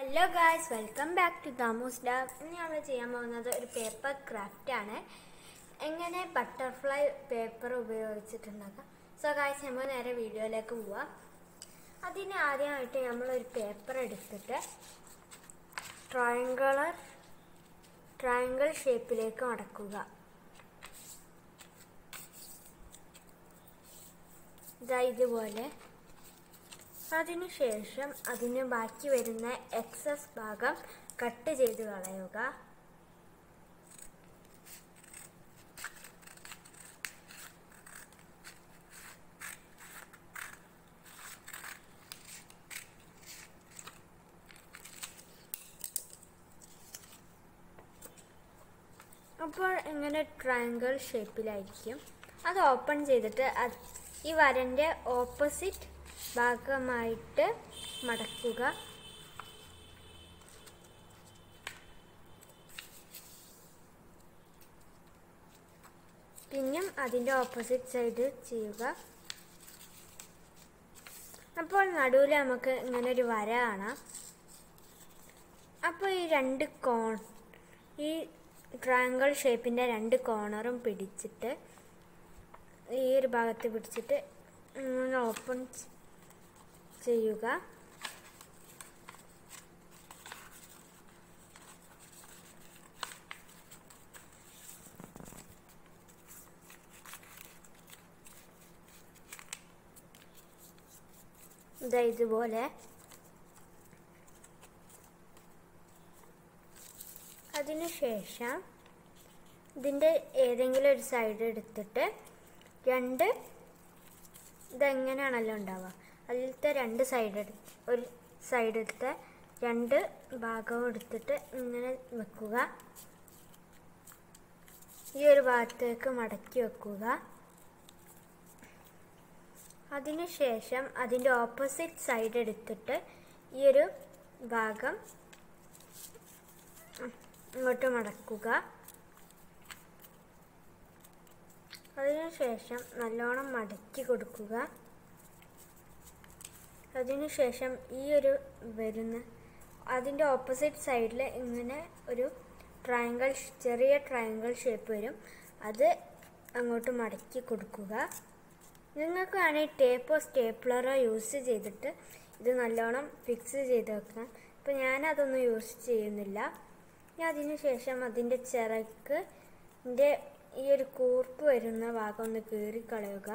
hello guys welcome back to ദാമൂസ് ഡാബ് ഇന്ന് നമ്മൾ ചെയ്യാൻ പോകുന്നത് ഒരു പേപ്പർ ക്രാഫ്റ്റ് ആണ് എങ്ങനെ ബട്ടർഫ്ലൈ പേപ്പർ ഉപയോഗിച്ചിട്ടുണ്ടാക്കാം സോ ഗായ്സ് നമ്മൾ നേരെ വീഡിയോയിലേക്ക് പോവാം അതിന് ആദ്യമായിട്ട് നമ്മളൊരു പേപ്പർ എടുത്തിട്ട് ട്രയാങ്കുലർ ട്രയാങ്കിൾ ഷേപ്പിലേക്ക് മടക്കുക ഇതാ ഇതുപോലെ അതിനുശേഷം അതിന് ബാക്കി വരുന്ന എക്സസ് ഭാഗം കട്ട് ചെയ്ത് കളയുക അപ്പോൾ ഇങ്ങനെ ട്രയാങ്കിൾ ഷേപ്പിലായിരിക്കും അത് ഓപ്പൺ ചെയ്തിട്ട് അത് ഈ വരൻ്റെ ഓപ്പോസിറ്റ് ഭാഗമായിട്ട് മടക്കുക പിന്നും അതിൻ്റെ ഓപ്പോസിറ്റ് സൈഡ് ചെയ്യുക അപ്പോൾ നടുവിൽ നമുക്ക് ഇങ്ങനെ ഒരു വര കാണാം അപ്പോൾ ഈ രണ്ട് കോൺ ഈ ട്രയാങ്കിൾ ഷേപ്പിൻ്റെ രണ്ട് കോർണറും പിടിച്ചിട്ട് ഈ ഒരു ഭാഗത്ത് പിടിച്ചിട്ട് ഇങ്ങനെ ഓപ്പൺ ചെയ്യുക ഇതാ ഇതുപോലെ അതിനുശേഷം ഇതിൻ്റെ ഏതെങ്കിലും ഒരു സൈഡ് എടുത്തിട്ട് രണ്ട് ഇതെങ്ങനെയാണല്ലോ ഉണ്ടാവുക അതിലത്തെ രണ്ട് സൈഡ് എടുത്ത് ഒരു സൈഡ് എടുത്ത് രണ്ട് ഭാഗവും എടുത്തിട്ട് ഇങ്ങനെ വെക്കുക ഈ ഒരു ഭാഗത്തേക്ക് മടക്കി വെക്കുക അതിനുശേഷം അതിൻ്റെ ഓപ്പോസിറ്റ് സൈഡ് എടുത്തിട്ട് ഈ ഒരു ഭാഗം ഇങ്ങോട്ട് മടക്കുക അതിനുശേഷം നല്ലോണം മടക്കി കൊടുക്കുക അതിനുശേഷം ഈ ഒരു വരുന്ന അതിൻ്റെ ഓപ്പോസിറ്റ് സൈഡിൽ ഇങ്ങനെ ഒരു ട്രയാങ്കിൾ ചെറിയ ട്രയാങ്കിൾ ഷേപ്പ് വരും അത് അങ്ങോട്ട് മടക്കി കൊടുക്കുക നിങ്ങൾക്ക് വേണമെങ്കിൽ ടേപ്പോ സ്റ്റേപ്ലറോ യൂസ് ചെയ്തിട്ട് ഇത് നല്ലോണം ഫിക്സ് ചെയ്ത് വെക്കാം ഇപ്പം ഞാനതൊന്നും യൂസ് ചെയ്യുന്നില്ല ഞാൻ അതിന് ശേഷം അതിൻ്റെ ചിറക്ക് ഇതിൻ്റെ ഈ ഒരു കൂർപ്പ് വരുന്ന ഭാഗം ഒന്ന് കീറിക്കളയുക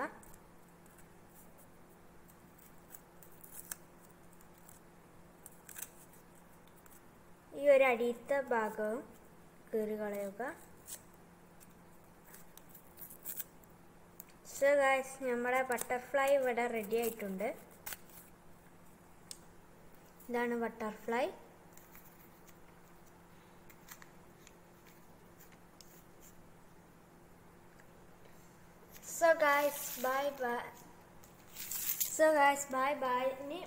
ഈ ഒരു അടിയത്തെ ഭാഗവും കീറി കളയുക സോ ഗായ്സ് നമ്മുടെ ബട്ടർഫ്ലൈ ഇവിടെ റെഡി ആയിട്ടുണ്ട് ഇതാണ് butterfly so guys bye bye so guys bye bye ഇനി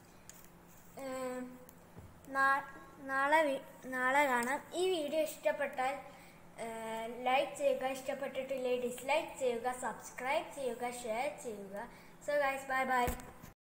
നാളെ നാളെ കാണാം ഈ വീഡിയോ ഇഷ്ടപ്പെട്ടാൽ ലൈക്ക് ചെയ്യുക ഇഷ്ടപ്പെട്ടിട്ടില്ലേ ഡിസ്ലൈക്ക് ചെയ്യുക സബ്സ്ക്രൈബ് ചെയ്യുക ഷെയർ ചെയ്യുക സോ ഗൈസ് ബൈ ബൈ